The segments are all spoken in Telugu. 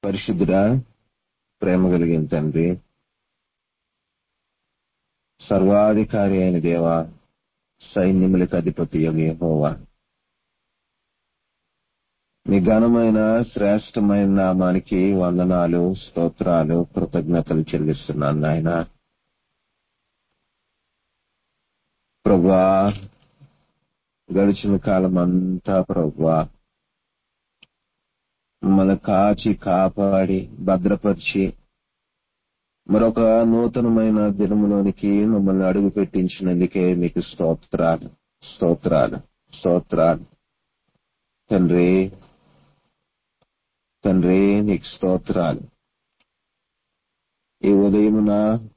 పరిశుద్ధుడా ప్రేమ కలిగిన తండ్రి సర్వాధికారి అయిన దేవ సైన్యములకు అధిపతి యెహోవా మీ ఘనమైన శ్రేష్టమైన నామానికి వందనాలు స్తోత్రాలు కృతజ్ఞతలు చెల్లిస్తున్నాను నాయన ప్రభా గడిచిన కాలం అంతా ప్రభా మమ్మల్ని కాచి కాపాడి భద్రపరిచి మరొక నూతనమైన దినములోనికి మమ్మల్ని అడుగు పెట్టించినందుకే మీకు స్తోత్రాలు స్తోత్రాలు స్తోత్రాలు తండ్రి తండ్రి నీకు స్తోత్రాలు ఈ ఉదయమున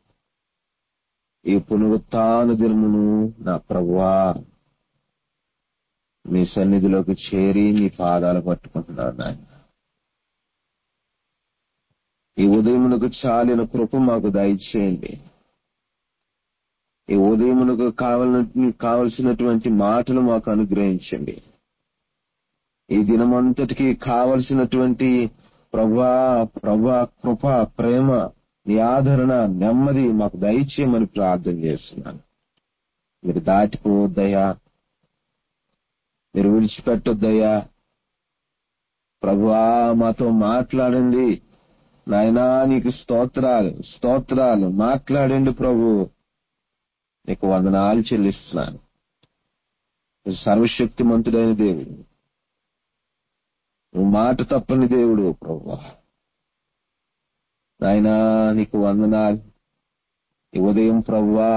ఈ పునరుత్న దినమును నా ప్రభువా మీ సన్నిధిలోకి చేరి మీ పాదాలు పట్టుకుంటున్నాను నాయన ఈ ఉదయమునకు చాలిన కృప మాకు దయచేయండి ఈ ఉదయమునకు కావాలని కావలసినటువంటి మాటలు మాకు అనుగ్రహించండి ఈ దినమంతటికి కావలసినటువంటి ప్రభా ప్రభా కృప ప్రేమ నీ ఆదరణ నెమ్మది మాకు దయచేయమని ప్రార్థన చేస్తున్నాను మీరు దాటిపోవద్దయ్యా మీరు విడిచిపెట్టొద్దయ్యా ప్రభువా మాతో మాట్లాడండి నాయనా నీకు స్తోత్రాలు స్తోత్రాలు మాట్లాడండి ప్రభు నీకు వందనాలు చెల్లిస్తున్నాను సర్వశక్తిమంతుడైన దేవుడు నువ్వు మాట తప్పని దేవుడు ప్రభు నాయనా నీకు వందనాలు ఈ ఉదయం ప్రభువా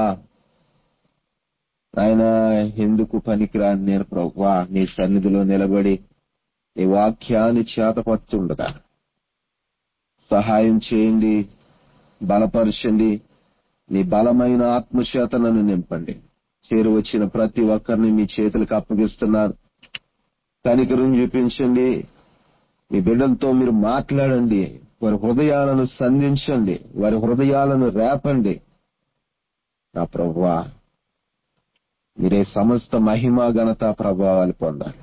నాయన ఎందుకు పనికిరాని నేను ప్రభువా నీ సన్నిధిలో నిలబడి నీ వాక్యాన్ని చేతపడుతుండగా సహాయం చేయండి బలపరచండి నీ బలమైన ఆత్మచేత నన్ను నింపండి చేరువచ్చిన ప్రతి ఒక్కరిని మీ చేతులకు అప్పగిస్తున్నాను కనికరం చూపించండి మీ బిడ్డలతో మీరు మాట్లాడండి వారి హృదయాలను సంధించండి వారి హృదయాలను రేపండి నా ప్రభువా మీరే సమస్త మహిమ ఘనత ప్రభావాలు పొందాలి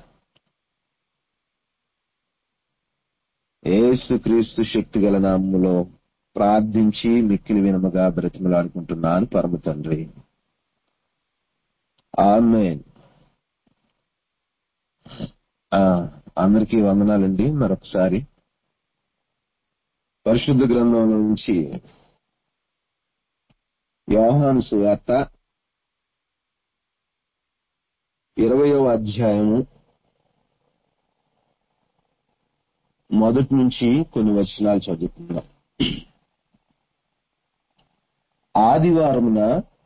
ఏసు క్రీస్తు శక్తి గల నామములో ప్రార్థించి మిక్కిలి వినముగా బ్రతిమలాడుకుంటున్నాను పరమ తండ్రి ఆమెన్ అందరికీ వందనాలండి మరొకసారి పరిశుద్ధ గ్రంథంలో నుంచి యోహాను సువార్త ఇరవయో అధ్యాయము మొదటి నుంచి కొన్ని వచనాలు చదువుకుందాం ఆదివారమున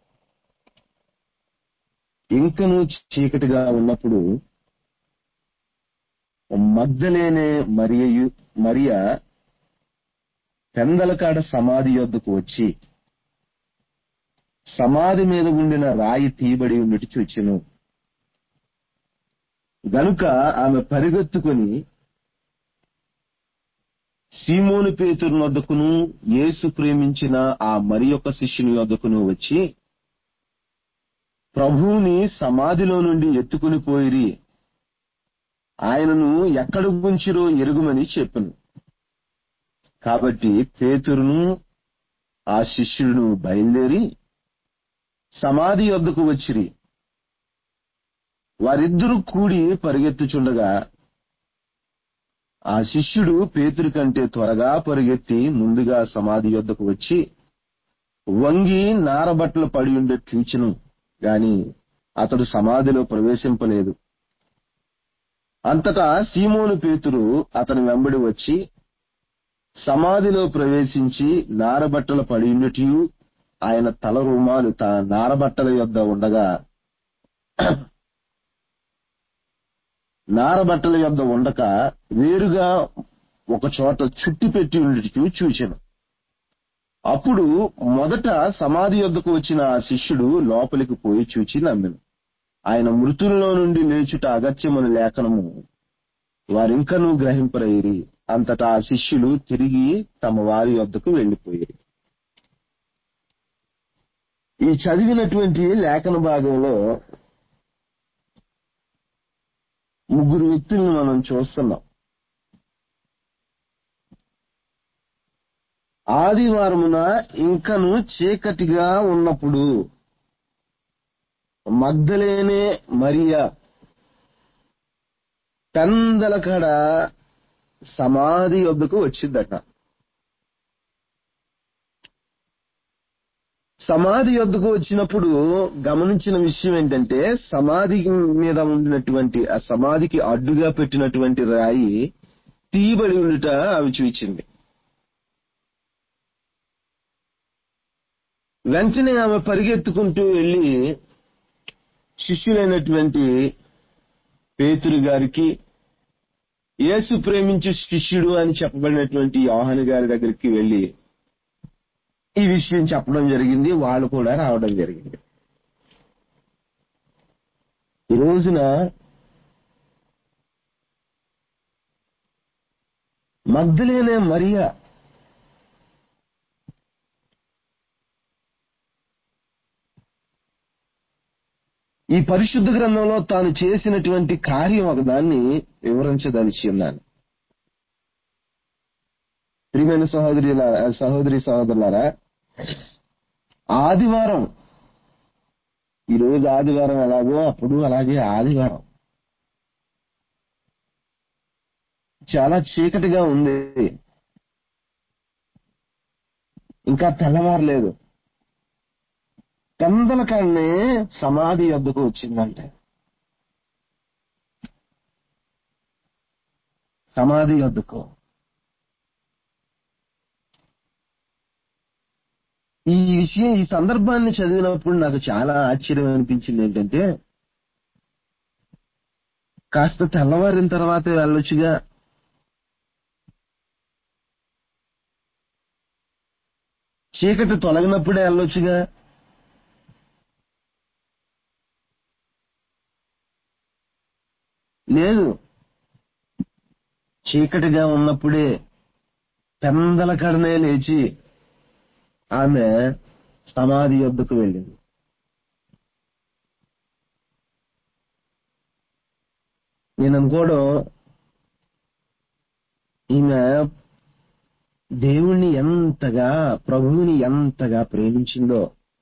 ఇంకను చీకటిగా ఉన్నప్పుడు మగ్ధలేనే మరియు మరియ పెందలకాడ సమాధి యొద్దకు వచ్చి సమాధి మీద ఉండిన రాయి తీయబడి ఉన్నట్టు చూచెను గనుక ఆమె పరిగెత్తుకుని సీమోను పేతురు వద్దకును యేసు ప్రేమించిన ఆ మరి యొక్క శిష్యుని వద్దకును వచ్చి ప్రభువుని సమాధిలో నుండి ఎత్తుకుని పోయిరి ఆయనను ఎక్కడ ఉంచిరో ఎరుగుమని చెప్పను కాబట్టి పేతురును ఆ శిష్యుడును బయలుదేరి సమాధి వద్దకు వచ్చిరి వారిద్దరూ కూడి పరిగెత్తుచుండగా ఆ శిష్యుడు పేతురి కంటే త్వరగా పరిగెత్తి ముందుగా సమాధి యొద్దకు వచ్చి వంగి నారబట్టలు పడి ఉండే చూచెను గాని అతడు సమాధిలో ప్రవేశింపలేదు అంతటా సీమోను పేతురు అతని వెంబడి వచ్చి సమాధిలో ప్రవేశించి నారబట్టలు పడి ఉండటియు ఆయన తల రుమాలు తన నారబట్టల యొద్ద ఉండగా నారబట్టల యొద్ద ఉండక వేరుగా ఒక చోట చుట్టి పెట్టి ఉండటం చూచెను అప్పుడు మొదట సమాధి యొద్దకు వచ్చిన ఆ శిష్యుడు లోపలికి పోయి చూచి నమ్మెను ఆయన మృతుల్లో నుండి లేచుట అగత్యమని లేఖనము వారింకనూ గ్రహింపరైరి అంతటా ఆ శిష్యులు తిరిగి తమ వారి యొద్దకు వెళ్లిపోయారు ఈ చదివినటువంటి లేఖన భాగంలో ముగ్గురు వ్యక్తులను మనం చూస్తున్నాం ఆదివారమున ఇంకను చీకటిగా ఉన్నప్పుడు మగ్ధలేనే మరియా పెందల కడ సమాధి వద్దకు వచ్చిందట సమాధి వద్దకు వచ్చినప్పుడు గమనించిన విషయం ఏంటంటే సమాధి మీద ఉండినటువంటి ఆ సమాధికి అడ్డుగా పెట్టినటువంటి రాయి తీయబడి ఉండుట ఆమె చూచింది వెంటనే ఆమె పరిగెత్తుకుంటూ వెళ్ళి శిష్యులైనటువంటి పేతురు గారికి యేసు ప్రేమించు శిష్యుడు అని చెప్పబడినటువంటి యోహాను గారి దగ్గరికి వెళ్ళి ఈ విషయం చెప్పడం జరిగింది వాళ్ళు కూడా రావడం జరిగింది ఈ రోజున మగ్ధులేనే మరియా ఈ పరిశుద్ధ గ్రంథంలో తాను చేసినటువంటి కార్యం ఒకదాన్ని వివరించదలిచి ఉన్నాను ప్రియమైన సహోదరి సహోదరి సహోదరులారా ఆదివారం ఈ రోజు ఆదివారం ఎలాగో అప్పుడు అలాగే ఆదివారం చాలా చీకటిగా ఉంది ఇంకా తెల్లవారలేదు కందల కాడనే సమాధి వద్దకు వచ్చిందంటే సమాధి వద్దకు ఈ విషయం ఈ సందర్భాన్ని చదివినప్పుడు నాకు చాలా ఆశ్చర్యం అనిపించింది ఏంటంటే కాస్త తెల్లవారిన తర్వాత వెళ్ళొచ్చుగా చీకటి తొలగినప్పుడే వెళ్ళొచ్చుగా లేదు చీకటిగా ఉన్నప్పుడే పెందల కడనే లేచి ఆమె సమాధి వద్దకు వెళ్ళింది నేను అనుకోవడం ఈమె దేవుణ్ణి ఎంతగా ప్రభువుని ఎంతగా ప్రేమించిందో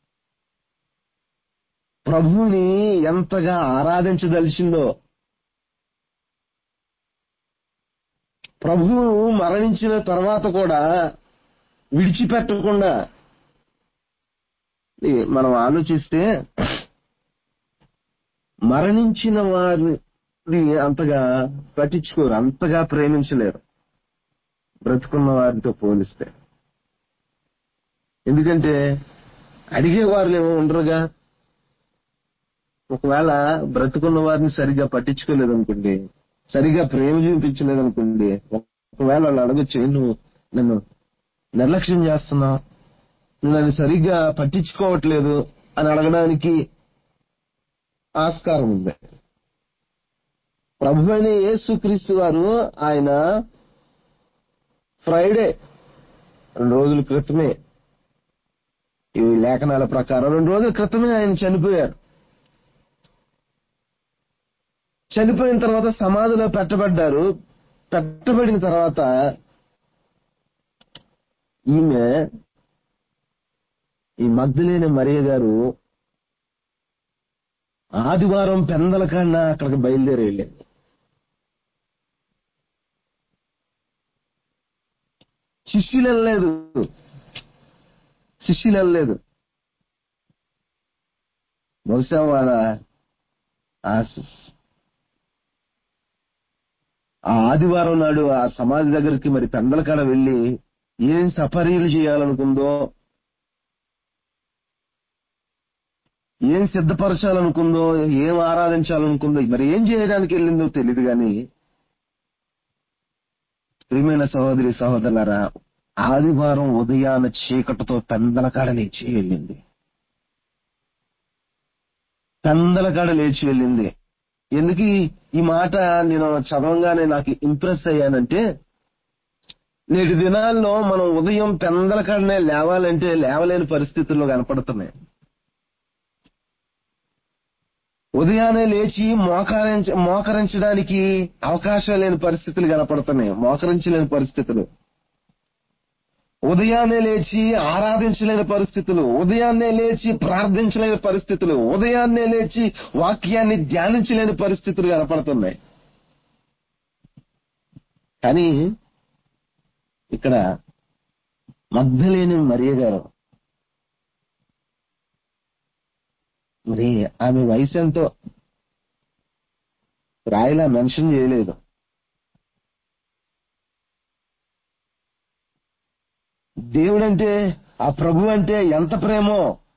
ప్రభువుని ఎంతగా ఆరాధించదలిచిందో ప్రభువు మరణించిన తర్వాత కూడా విడిచిపెట్టకుండా మనం ఆలోచిస్తే మరణించిన వారిని అంతగా పట్టించుకోరు అంతగా ప్రేమించలేరు బ్రతుకున్న వారితో పోలిస్తే ఎందుకంటే అడిగేవారు ఏమో ఉండరుగా ఒకవేళ బ్రతుకున్న వారిని సరిగా పట్టించుకోలేదు అనుకోండి సరిగా ప్రేమ చూపించలేదు అనుకోండి ఒకవేళ వాళ్ళు అడగచ్చు నువ్వు నన్ను నిర్లక్ష్యం చేస్తున్నావు నువ్వు నన్ను సరిగ్గా పట్టించుకోవట్లేదు అని అడగడానికి ఆస్కారం ఉంది ప్రభు అయిన యేసుక్రీస్తు వారు ఆయన ఫ్రైడే రెండు రోజుల క్రితమే ఈ లేఖనాల ప్రకారం రెండు రోజుల క్రితమే ఆయన చనిపోయారు చనిపోయిన తర్వాత సమాధిలో పెట్టబడ్డారు పెట్టబడిన తర్వాత ఈమె ఈ మగ్ధులేని మరియ గారు ఆదివారం పెందల కన్నా అక్కడికి బయలుదేరి వెళ్ళింది శిష్యులు వెళ్ళలేదు శిష్యులు వెళ్ళలేదు బహుశా వాళ్ళ ఆ ఆ ఆదివారం నాడు ఆ సమాధి దగ్గరికి మరి పెందల కాడ వెళ్ళి ఏం సఫరీలు చేయాలనుకుందో ఏం సిద్ధపరచాలనుకుందో ఏం ఆరాధించాలనుకుందో మరి ఏం చేయడానికి వెళ్ళిందో తెలియదు కానీ ప్రియమైన సహోదరి సహోదరులారా ఆదివారం ఉదయాన చీకటితో పెందల కాడ లేచి వెళ్ళింది పెందల కాడ లేచి వెళ్ళింది ఎందుకు ఈ- ఈ మాట నేను చదవంగానే నాకు ఇంప్రెస్ అయ్యానంటే నేటి దినాల్లో మనం ఉదయం పెందల కాడనే లేవాలంటే లేవలేని పరిస్థితుల్లో కనపడుతున్నాయి ఉదయాన్నే లేచి మోకరించ మోకరించడానికి అవకాశం లేని పరిస్థితులు కనపడుతున్నాయి మోకరించలేని పరిస్థితులు ఉదయాన్నే లేచి ఆరాధించలేని పరిస్థితులు ఉదయాన్నే లేచి ప్రార్థించలేని పరిస్థితులు ఉదయాన్నే లేచి వాక్యాన్ని ధ్యానించలేని పరిస్థితులు కనపడుతున్నాయి కానీ ఇక్కడ మగ్ధలేని మరియ గారు మరి ఆమె వయసు ఎంతో రాయిలా మెన్షన్ చేయలేదు దేవుడంటే ఆ ప్రభు అంటే ఎంత ప్రేమో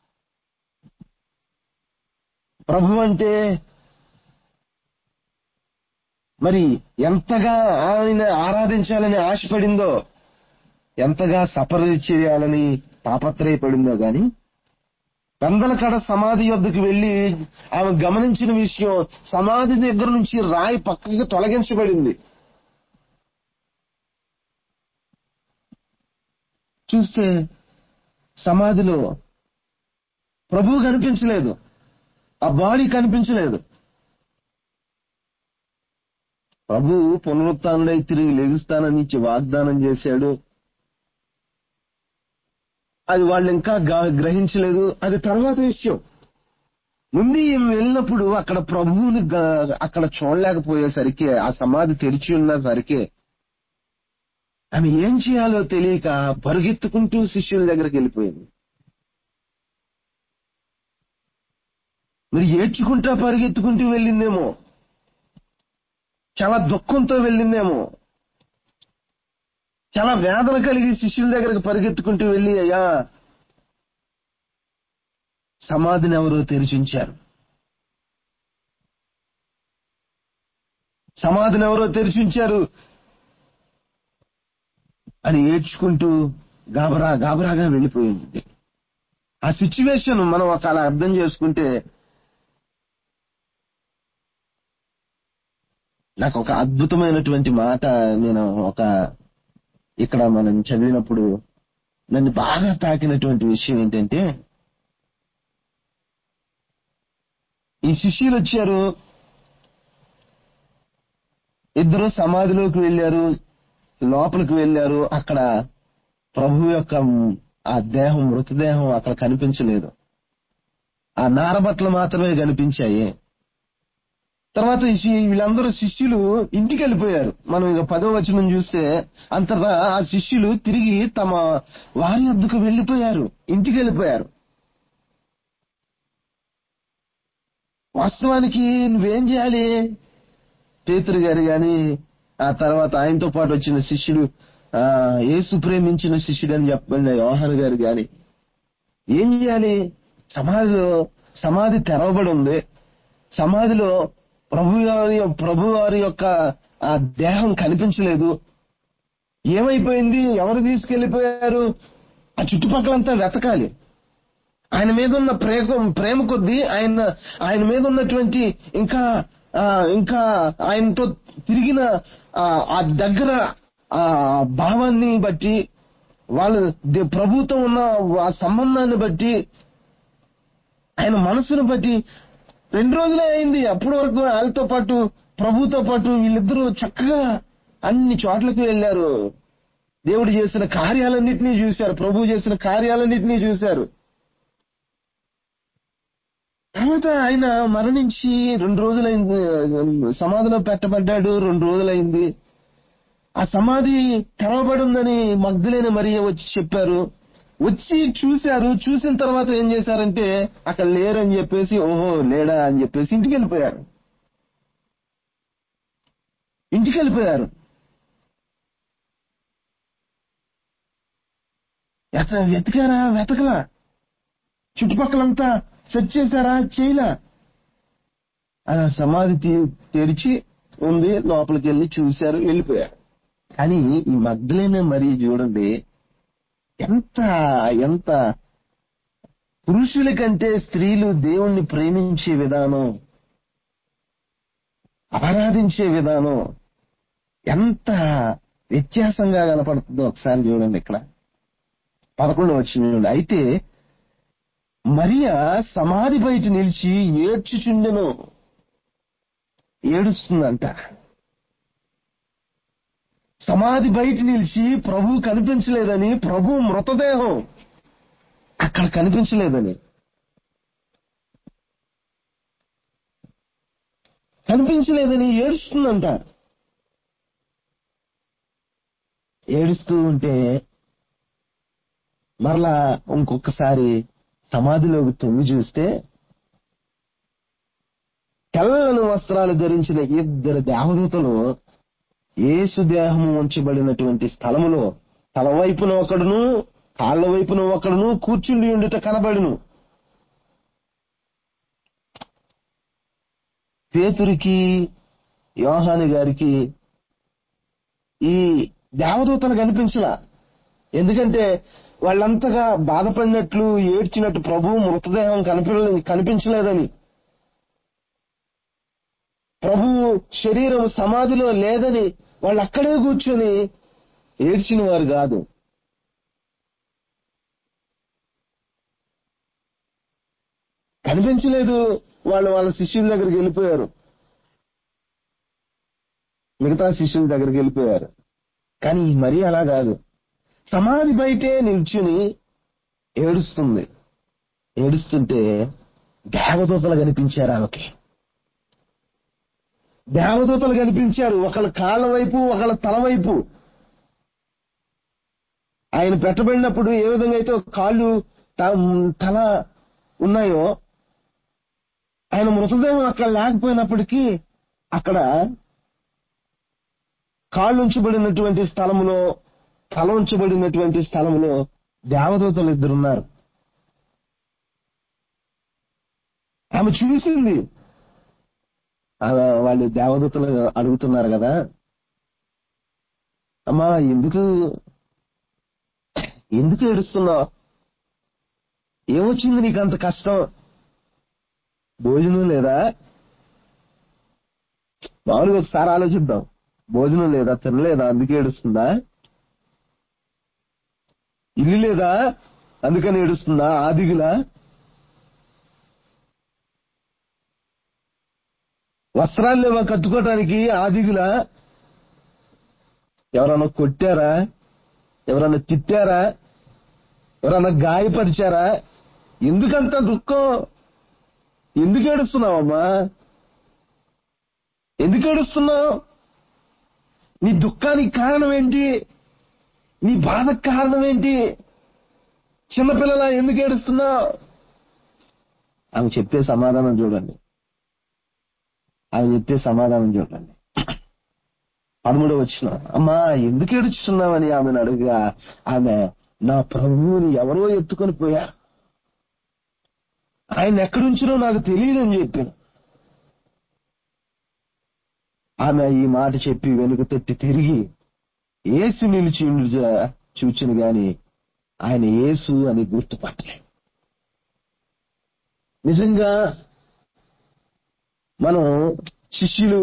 ప్రభు అంటే మరి ఎంతగా ఆయన ఆరాధించాలని ఆశపడిందో ఎంతగా సపర్య చేయాలని తాపత్రయపడిందో గాని పెందలకడ సమాధి యొద్దకు వెళ్లి ఆమె గమనించిన విషయం సమాధి దగ్గర నుంచి రాయి పక్కకి తొలగించబడింది చూస్తే సమాధిలో ప్రభువు కనిపించలేదు ఆ బాడీ కనిపించలేదు ప్రభు పునరుత్డై తిరిగి లెగుస్తానని ఇచ్చి వాగ్దానం చేశాడు అది వాళ్ళు ఇంకా గా- గ్రహించలేదు అది తర్వాత విషయం ముందు ఈమె వెళ్ళినప్పుడు అక్కడ ప్రభువుని గా- అక్కడ చూడలేకపోయేసరికి ఆ సమాధి తెరిచి ఉన్నసరికి ఆమె ఏం చేయాలో తెలియక పరుగెత్తుకుంటూ శిష్యుల దగ్గరికి వెళ్ళిపోయింది మరి ఏడ్చుకుంటా పరిగెత్తుకుంటూ వెళ్ళిందేమో చాలా దుఃఖంతో వెళ్ళిందేమో చాలా వేదన కలిగి శిష్యుల దగ్గరకు పరిగెత్తుకుంటూ వెళ్ళి అయ్యా సమాధిని ఎవరో తెరిచించారు సమాధిని ఎవరో తెరిచించారు అని ఏడ్చుకుంటూ గాబరా గాబరాగా వెళ్ళిపోయింది ఆ సిచ్యువేషన్ మనం ఒక అలా అర్థం చేసుకుంటే నాకు ఒక అద్భుతమైనటువంటి మాట నేను ఒక ఇక్కడ మనం చదివినప్పుడు నన్ను బాగా తాకినటువంటి విషయం ఏంటంటే ఈ శిష్యులు వచ్చారు ఇద్దరు సమాధిలోకి వెళ్ళారు లోపలికి వెళ్ళారు అక్కడ ప్రభు యొక్క ఆ దేహం మృతదేహం అక్కడ కనిపించలేదు ఆ నారబట్టలు మాత్రమే కనిపించాయి తర్వాత ఈ శి- వీళ్ళందరూ శిష్యులు ఇంటికి వెళ్ళిపోయారు మనం ఇక పదో వచనం చూస్తే అంతటా ఆ శిష్యులు తిరిగి తమ వారి వద్దకు వెళ్ళిపోయారు ఇంటికి వెళ్ళిపోయారు వాస్తవానికి నువ్వేం చేయాలి పేతురు గారు గాని ఆ తర్వాత ఆయనతో పాటు వచ్చిన శిష్యుడు ఆ యేసు ప్రేమించిన శిష్యుడు అని చెప్పండి యోహన్ గారు గాని ఏం చేయాలి సమాధిలో సమాధి తెరవబడి ఉంది సమాధిలో ప్రభు వారి ప్రభు వారి యొక్క ఆ దేహం కనిపించలేదు ఏమైపోయింది ఎవరు తీసుకెళ్లిపోయారు ఆ చుట్టుపక్కలంతా వెతకాలి ఆయన మీద ఉన్న ప్రేమ ప్రేమ కొద్దీ ఆయన ఆయన మీద ఉన్నటువంటి ఇంకా ఆ, ఇంకా ఆయనతో తిరిగిన ఆ, ఆ దగ్గర ఆ భావాన్ని బట్టి వాళ్ళు దే- ప్రభుతో ఉన్న ఆ సంబంధాన్ని బట్టి ఆయన మనసును బట్టి రెండు రోజులే అయింది అప్పటి వరకు వాళ్ళతో పాటు ప్రభుతో పాటు వీళ్ళిద్దరూ చక్కగా అన్ని చోట్లకు వెళ్ళారు దేవుడు చేసిన కార్యాలన్నింటినీ చూశారు ప్రభు చేసిన కార్యాలన్నింటినీ చూశారు తర్వాత ఆయన మరణించి రెండు రోజులైంది సమాధిలో పెట్టబడ్డాడు రెండు రోజులైంది ఆ సమాధి తెరవబడి ఉందని మగ్ధులైన మరియ వచ్చి చెప్పారు వచ్చి చూశారు చూసిన తర్వాత ఏం చేశారంటే అక్కడ లేరని చెప్పేసి ఓహో లేడా అని చెప్పేసి ఇంటికి వెళ్ళిపోయారు ఇంటికి వెళ్ళిపోయారు ఎత- వెతికారా వెతకలా చుట్టుపక్కలంతా సెర్చ్ చేశారా చేయలా ఆ సమాధి తీ- తెరిచి ఉంది లోపలికి వెళ్ళి చూశారు వెళ్ళిపోయారు కానీ ఈ మగ్ధులైన మరి చూడండి ఎంత ఎంత పురుషుల కంటే స్త్రీలు దేవుణ్ణి ప్రేమించే విధానం ఆరాధించే విధానం ఎంత వ్యత్యాసంగా కనపడుతుందో ఒకసారి చూడండి ఇక్కడ పదకొండు వచ్చిన అయితే మరియా సమాధి బయట నిలిచి ఏడ్చుచుండెను ఏడుస్తుందంట సమాధి బయట నిలిచి ప్రభు కనిపించలేదని ప్రభు మృతదేహం అక్కడ కనిపించలేదని కనిపించలేదని ఏడుస్తుందంట ఏడుస్తూ ఉంటే మరలా ఇంకొకసారి సమాధిలోకి తొంగి చూస్తే తెల్లని వస్త్రాలు ధరించిన ఇద్దరు దేవదూతలు యేసు దేహము ఉంచబడినటువంటి స్థలములో తల వైపున ఒకడును కాళ్ళ వైపున ఒకడును కూర్చుండి ఉండుట కనబడును పేతురికి యోహాని గారికి ఈ దేవదూతలు కనిపించలా ఎందుకంటే వాళ్ళంతగా బాధపడినట్లు ఏడ్చినట్టు ప్రభు మృతదేహం కనిపి కనిపించలేదని ప్రభు శరీరం సమాధిలో లేదని వాళ్ళు అక్కడే కూర్చొని ఏడ్చిన వారు కాదు కనిపించలేదు వాళ్ళు వాళ్ళ శిష్యుల దగ్గరికి వెళ్ళిపోయారు మిగతా శిష్యుల దగ్గరికి వెళ్ళిపోయారు కానీ మరీ అలా కాదు సమాధి బయటే నిల్చుని ఏడుస్తుంది ఏడుస్తుంటే దేవదూతలు కనిపించారు ఆమెకి దేవదూతలు కనిపించారు ఒకళ్ళ కాళ్ళ వైపు ఒకళ్ళ తల వైపు ఆయన పెట్టబడినప్పుడు ఏ విధంగా అయితే ఒక కాళ్ళు త- తల ఉన్నాయో ఆయన మృతదేహం అక్కడ లేకపోయినప్పటికీ అక్కడ కాళ్ళు ఉంచబడినటువంటి స్థలములో తల ఉంచబడినటువంటి స్థలములో దేవదూతలు ఇద్దరున్నారు ఆమె చూసింది అలా వాళ్ళు దేవదూతలు అడుగుతున్నారు కదా అమ్మా ఎందుకు ఎందుకు ఏడుస్తున్నావు ఏమొచ్చింది నీకు అంత కష్టం భోజనం లేదా మామూలుగా ఒకసారి ఆలోచిద్దాం భోజనం లేదా తినలేదా అందుకే ఏడుస్తుందా ఇల్లు లేదా అందుకని ఏడుస్తుందా ఆదిగులా వస్త్రాలు లేవా కట్టుకోవటానికి ఆదిగులా ఎవరన్నా కొట్టారా ఎవరన్నా తిట్టారా ఎవరన్నా గాయపరిచారా ఎందుకంత దుఃఖం ఎందుకు ఏడుస్తున్నావమ్మా ఎందుకు ఏడుస్తున్నావు నీ దుఃఖానికి కారణం ఏంటి నీ బాధకు కారణం ఏంటి చిన్నపిల్లల ఎందుకు ఏడుస్తున్నావు ఆమె చెప్పే సమాధానం చూడండి ఆమె చెప్పే సమాధానం చూడండి పదమూడు వచ్చిన అమ్మా ఎందుకు ఏడుస్తున్నావని ఆమెను అడుగుగా ఆమె నా ప్రభువుని ఎవరో ఎత్తుకొని పోయా ఆయన ఎక్కడుంచినో నాకు తెలియదని చెప్పాను ఆమె ఈ మాట చెప్పి వెనుక తట్టి తిరిగి ఏసు నిలిచి చూచిన గాని ఆయన యేసు అని గుర్తుపట్టలే నిజంగా మనం శిష్యులు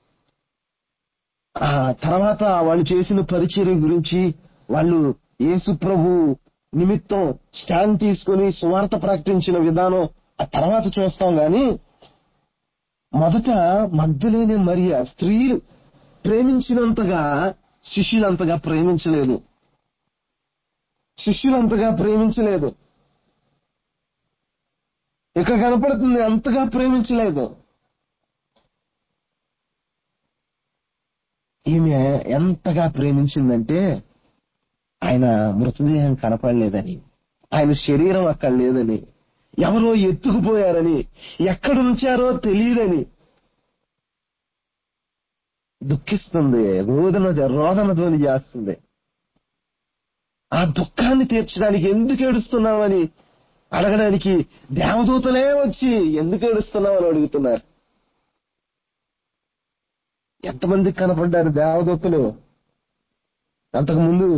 ఆ తర్వాత వాళ్ళు చేసిన పరిచర్య గురించి వాళ్ళు యేసు ప్రభు నిమిత్తం స్టాండ్ తీసుకొని సువార్త ప్రకటించిన విధానం ఆ తర్వాత చూస్తాం గాని మొదట మధ్యలోనే మరియా స్త్రీలు ప్రేమించినంతగా శిష్యులంతగా ప్రేమించలేదు శిష్యులంతగా ప్రేమించలేదు ఇక్కడ కనపడుతుంది అంతగా ప్రేమించలేదు ఈమె ఎంతగా ప్రేమించిందంటే ఆయన మృతదేహం కనపడలేదని ఆయన శరీరం అక్కడ లేదని ఎవరో ఎత్తుకుపోయారని ఎక్కడ ఉంచారో తెలియదని దుఃఖిస్తుంది రోదన రోదన ధ్వని చేస్తుంది ఆ దుఃఖాన్ని తీర్చడానికి ఎందుకు ఏడుస్తున్నావని అడగడానికి దేవదూతలే వచ్చి ఎందుకు ఏడుస్తున్నావని అడుగుతున్నారు ఎంతమందికి కనపడ్డారు దేవదూతలు అంతకుముందు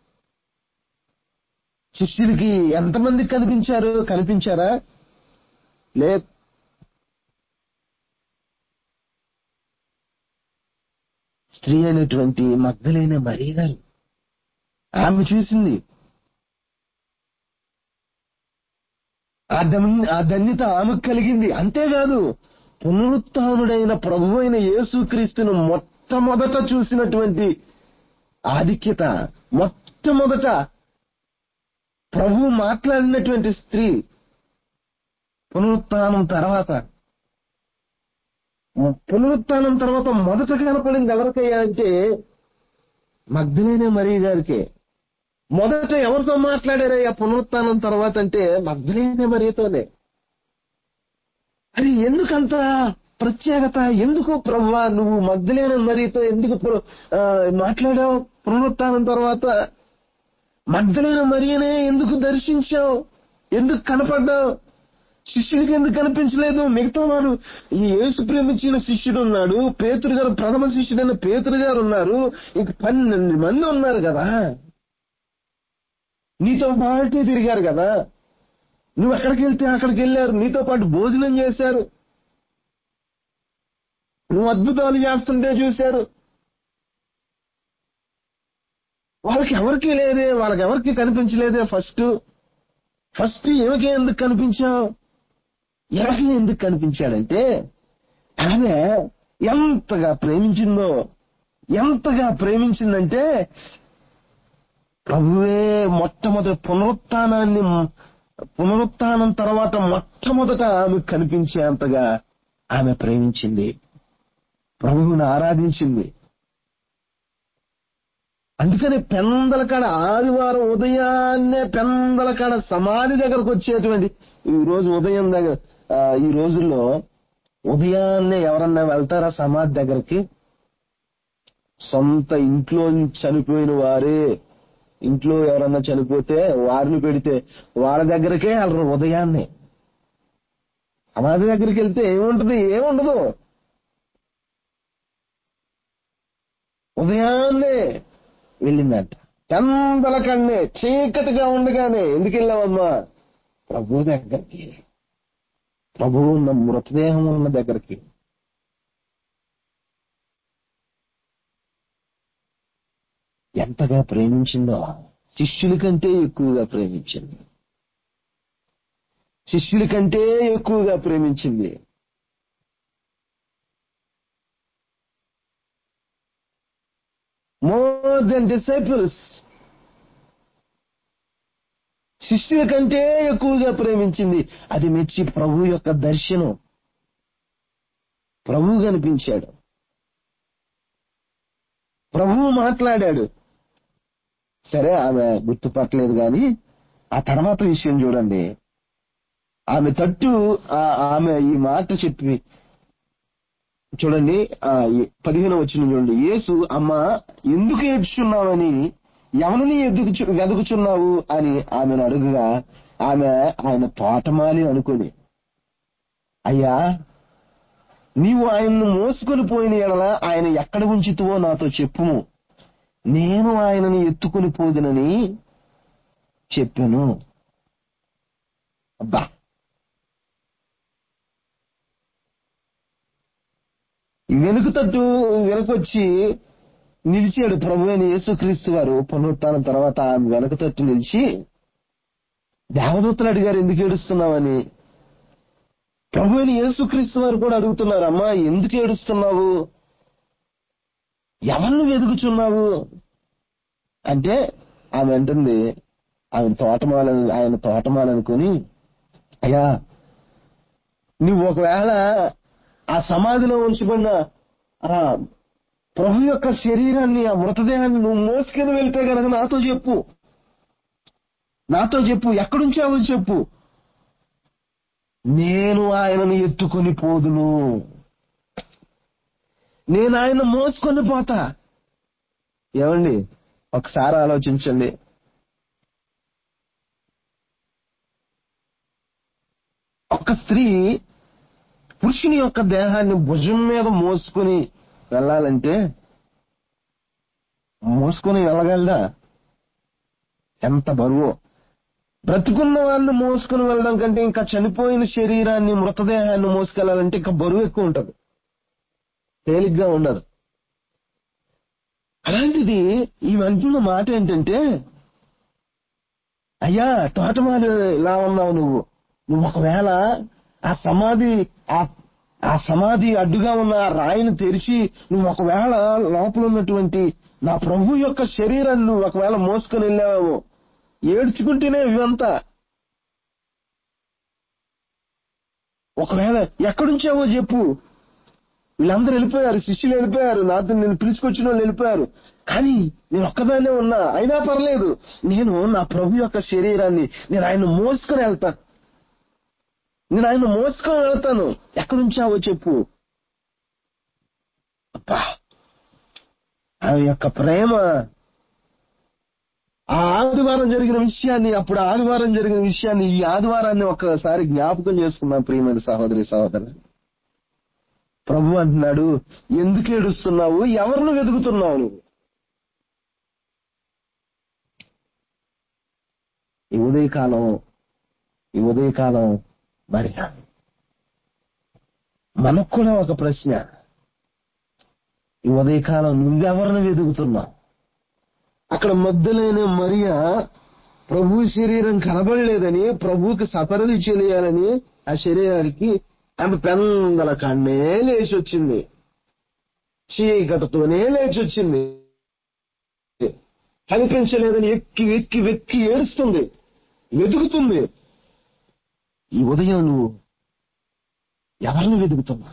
శిష్యులకి ఎంతమందికి కనిపించారు కనిపించారా లే స్త్రీ అయినటువంటి మగ్ధలైన మరీగారు ఆమె చూసింది ఆ ధన్- ఆ ధన్యత ఆమెకు కలిగింది అంతేకాదు పునరుత్డైన ప్రభు అయిన యేసుక్రీస్తును మొట్టమొదట చూసినటువంటి ఆధిక్యత మొట్టమొదట ప్రభు మాట్లాడినటువంటి స్త్రీ పునరుత్థానం తర్వాత పునరుత్థానం తర్వాత మొదట కనపడింది ఎవరికయ్యా అంటే మగ్ధులేనే మరీ గారికి మొదట ఎవరితో మాట్లాడారయ్యా పునరుత్థానం తర్వాత అంటే మగ్ధులేనే మరీతోనే అది ఎందుకంత ప్రత్యేకత ఎందుకు ప్రభా నువ్వు మగ్ధులేన మరీతో ఎందుకు ప్ర- ఆ, మాట్లాడావు పునరుత్థానం తర్వాత మగ్ధులేన మరియనే ఎందుకు దర్శించావు ఎందుకు కనపడ్డావు శిష్యుడికి ఎందుకు కనిపించలేదు మిగతా వాడు ఈ యేసు ప్రేమించిన శిష్యుడు ఉన్నాడు పేతురు గారు ప్రథమ శిష్యుడైన పేతురు గారు ఉన్నారు ఇంక పన్నెండు మంది ఉన్నారు కదా నీతో పాటు తిరిగారు కదా నువ్వు ఎక్కడికి వెళ్తే అక్కడికి వెళ్ళారు నీతో పాటు భోజనం చేశారు నువ్వు అద్భుతాలు చేస్తుంటే చూశారు వాళ్ళకి ఎవరికి లేదే వాళ్ళకి ఎవరికి కనిపించలేదే ఫస్ట్ ఫస్ట్ ఈమెకే ఎందుకు కనిపించావు ఎవరికి ఎందుకు కనిపించాడంటే ఆమె ఎంతగా ప్రేమించిందో ఎంతగా ప్రేమించిందంటే ప్రభువే మొట్టమొదటి పునరుత్థానాన్ని పునరుత్థానం తర్వాత మొట్టమొదట ఆమె కనిపించేంతగా ఆమె ప్రేమించింది ప్రభువుని ఆరాధించింది అందుకని పెందల కాడ ఆదివారం ఉదయాన్నే పెందల కాడ సమాధి దగ్గరకు వచ్చేటువంటి ఈ రోజు ఉదయం దగ్గర ఆ, ఈ రోజుల్లో ఉదయాన్నే ఎవరన్నా వెళ్తారా సమాధి దగ్గరికి సొంత ఇంట్లో చనిపోయిన వారే ఇంట్లో ఎవరన్నా చనిపోతే వారిని పెడితే వాళ్ళ దగ్గరకే వెళ్ళరు ఉదయాన్నే సమాధి దగ్గరికి వెళ్తే ఏముంటది ఏముండదు ఉదయాన్నే వెళ్ళిందంట చందల కన్నే చీకటిగా ఉండగానే ఎందుకు వెళ్ళావమ్మా ప్రభు దగ్గరికి ప్రభువు ఉన్న మృతదేహం ఉన్న దగ్గరికి ఎంతగా ప్రేమించిందో శిష్యుల కంటే ఎక్కువగా ప్రేమించింది శిష్యుల కంటే ఎక్కువగా ప్రేమించింది మోర్ దెన్ డిసైపుల్స్ శిష్యుల కంటే ఎక్కువగా ప్రేమించింది అది మెచ్చి ప్రభు యొక్క దర్శనం ప్రభు కనిపించాడు ప్రభువు మాట్లాడాడు సరే ఆమె గుర్తుపట్టలేదు కానీ ఆ తర్వాత విషయం చూడండి ఆమె తట్టు ఆ- ఆమె ఈ మాట చెప్పి చూడండి ఆ ఈ పదిహేను వచ్చిన చూడండి యేసు అమ్మ ఎందుకు ఏడ్చున్నావని ఎవరిని ఎదుగు వెదుకుచున్నావు అని ఆమెను అడుగుగా ఆమె ఆయన తోటమాలి అనుకుని అయ్యా నీవు ఆయన్ను మోసుకొని పోయిన ఎడల ఆయన ఎక్కడ ఉంచితువో నాతో చెప్పుము నేను ఆయనని ఎత్తుకొని పోదునని చెప్పాను అబ్బా వెనుక తట్టు వెనకొచ్చి నిలిచాడు ప్రభు అయిన యేసుక్రీస్తు వారు పునరుత్థానం తర్వాత ఆమె వెనక తట్టు నిలిచి దేవదూతలు అడిగారు ఎందుకు ఏడుస్తున్నావని ప్రభు అయిన యేసుక్రీస్తు వారు కూడా అడుగుతున్నారు అమ్మా ఎందుకు ఏడుస్తున్నావు ఎవరిని వెతుకుచున్నావు అంటే ఆమె అంటుంది ఆమె తోటమాల ఆయన తోటమాలనుకుని అయ్యా నువ్వు ఒకవేళ ఆ సమాధిలో ఉంచబడిన ఆ ప్రభు యొక్క శరీరాన్ని ఆ మృతదేహాన్ని నువ్వు మోసుకొని వెళ్తే గనక నాతో చెప్పు నాతో చెప్పు ఎక్కడుంచావో చెప్పు నేను ఆయనను ఎత్తుకొని పోదును నేను ఆయన మోసుకొని పోతా ఏమండి ఒకసారి ఆలోచించండి ఒక స్త్రీ పురుషుని యొక్క దేహాన్ని భుజం మీద మోసుకుని వెళ్ళాలంటే మోసుకుని వెళ్ళగలదా ఎంత బరువు బ్రతుకున్న వాళ్ళని మోసుకుని వెళ్ళడం కంటే ఇంకా చనిపోయిన శరీరాన్ని మృతదేహాన్ని మోసుకెళ్ళాలంటే ఇంకా బరువు ఎక్కువ ఉంటుంది తేలిగ్గా ఉండదు అలాంటిది ఈమె అంటున్న మాట ఏంటంటే అయ్యా తోటమాలి ఇలా ఉన్నావు నువ్వు నువ్వు ఒకవేళ ఆ సమాధి ఆ ఆ సమాధి అడ్డుగా ఉన్న ఆ రాయిని తెరిచి నువ్వు ఒకవేళ లోపల ఉన్నటువంటి నా ప్రభు యొక్క శరీరాన్ని నువ్వు ఒకవేళ మోసుకొని వెళ్ళావేమో ఏడ్చుకుంటేనే ఇవంతా ఒకవేళ ఎక్కడుంచావో చెప్పు వీళ్ళందరూ వెళ్ళిపోయారు శిష్యులు వెళ్ళిపోయారు నాతో నేను పిలుచుకొచ్చిన వాళ్ళు వెళ్ళిపోయారు కానీ నేను ఒక్కదాన్నే ఉన్నా అయినా పర్లేదు నేను నా ప్రభు యొక్క శరీరాన్ని నేను ఆయన మోసుకొని వెళ్తాను నేను ఆయన మోసుకొని వెళ్తాను ఎక్కడుంచావో చెప్పు అబ్బా ఆ యొక్క ప్రేమ ఆ ఆదివారం జరిగిన విషయాన్ని అప్పుడు ఆదివారం జరిగిన విషయాన్ని ఈ ఆదివారాన్ని ఒక్కసారి జ్ఞాపకం చేసుకున్నాం ప్రియమైన సహోదరి సహోదరు ప్రభు అంటున్నాడు ఎందుకు ఏడుస్తున్నావు ఎవరిని వెతుకుతున్నావు నువ్వు ఈ ఉదయకాలం ఈ ఉదయకాలం మరి మనకు కూడా ఒక ప్రశ్న ఈ ఉదయకాలం నువ్వెవరిని వెతుకుతున్నావు అక్కడ మధ్యలైన మరియా ప్రభు శరీరం కనబడలేదని ప్రభువుకి సపరది చేయాలని ఆ శరీరానికి ఆమె పెందల కన్నే లేచి వచ్చింది చీకటితోనే లేచి వచ్చింది కనిపించలేదని ఎక్కి ఎక్కి వెక్కి ఏడుస్తుంది వెతుకుతుంది ఈ ఉదయం నువ్వు ఎవరిని వెతుకుతున్నా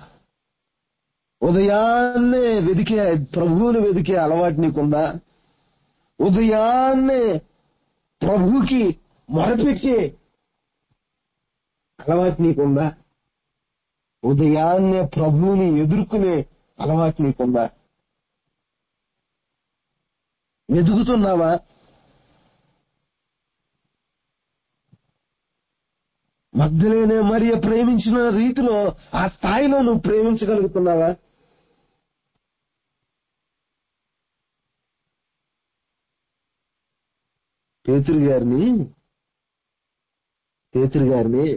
ఉదయాన్నే వెతికే ప్రభువుని వెతికే అలవాటు నీకుందా ఉదయాన్నే ప్రభుకి మొరపెట్టే అలవాటు నీకుందా ఉదయాన్నే ప్రభువుని ఎదుర్కొనే అలవాటు నీకుందా వెతుకుతున్నావా మధ్యలోనే మరియ ప్రేమించిన రీతిలో ఆ స్థాయిలో నువ్వు ప్రేమించగలుగుతున్నావా పేతురు గారిని పేతురు గారిని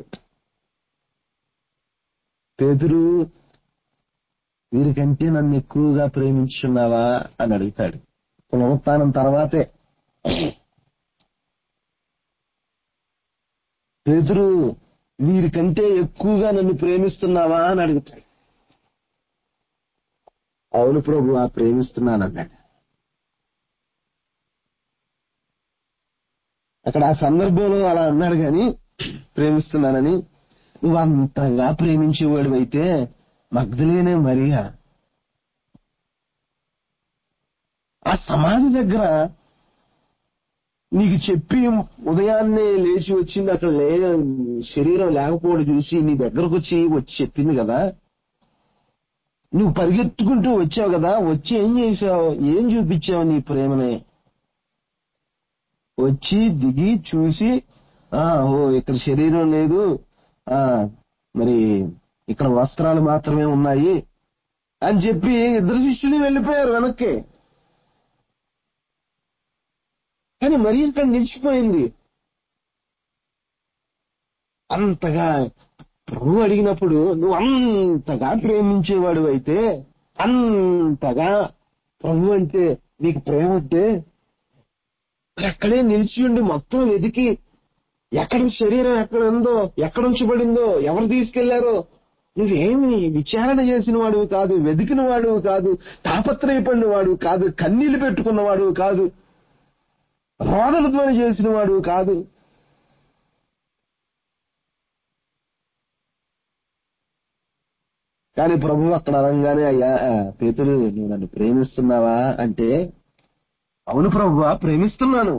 పేతురు వీరికంటే నన్ను ఎక్కువగా ప్రేమించున్నావా అని అడుగుతాడు పునరుత్నం తర్వాతే పేతురు వీరికంటే ఎక్కువగా నన్ను ప్రేమిస్తున్నావా అని అడుగుతాడు అవును ప్రభు ఆ ప్రేమిస్తున్నాను అన్నాడు అక్కడ ఆ సందర్భంలో అలా అన్నాడు గాని ప్రేమిస్తున్నానని నువ్వు అంతగా ప్రేమించేవాడు అయితే మగ్ధులేనే మరియా ఆ సమాధి దగ్గర నీకు చెప్పి ఉదయాన్నే లేచి వచ్చింది అక్కడ లే శరీరం లేకపోవడం చూసి నీ దగ్గరకు వచ్చి వచ్చి చెప్పింది కదా నువ్వు పరిగెత్తుకుంటూ వచ్చావు కదా వచ్చి ఏం చేసావు ఏం చూపించావు నీ ప్రేమని వచ్చి దిగి చూసి ఆ ఓ ఇక్కడ శరీరం లేదు ఆ మరి ఇక్కడ వస్త్రాలు మాత్రమే ఉన్నాయి అని చెప్పి ఇద్దరు శిష్యులు వెళ్ళిపోయారు వెనక్కి కానీ మరి ఇక్కడ నిలిచిపోయింది అంతగా ప్రభు అడిగినప్పుడు నువ్వు అంతగా ప్రేమించేవాడు అయితే అంతగా ప్రభు అంటే నీకు ప్రేమ అంటే అక్కడే నిలిచి ఉండి మొత్తం వెతికి ఎక్కడ శరీరం ఎక్కడ ఉందో ఎక్కడ ఉంచబడిందో ఎవరు తీసుకెళ్లారో నువ్వేమి విచారణ చేసిన వాడు కాదు వెతికిన వాడు కాదు తాపత్రయపడిన వాడు కాదు కన్నీళ్లు పెట్టుకున్నవాడు కాదు రోదనతో చేసిన వాడు కాదు కానీ ప్రభు అక్కడ అనగానే అయ్యా పేతురు నువ్వు నన్ను ప్రేమిస్తున్నావా అంటే అవును ప్రభు ప్రేమిస్తున్నాను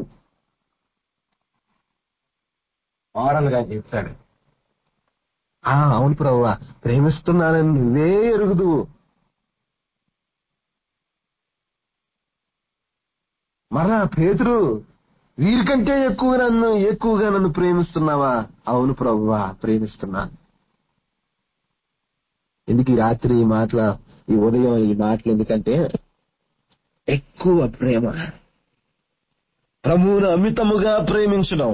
ఓరల్ గా చెప్తాడు ఆ అవును ప్రభు ప్రేమిస్తున్నానని నువ్వే ఎరుగుదు మరా పేతురు వీరికంటే ఎక్కువ నన్ను ఎక్కువగా నన్ను ప్రేమిస్తున్నావా అవును ప్రభువా ప్రేమిస్తున్నాను ఎందుకు ఈ రాత్రి ఈ మాటల ఈ ఉదయం ఈ మాటలు ఎందుకంటే ఎక్కువ ప్రేమ ప్రభువును అమితముగా ప్రేమించడం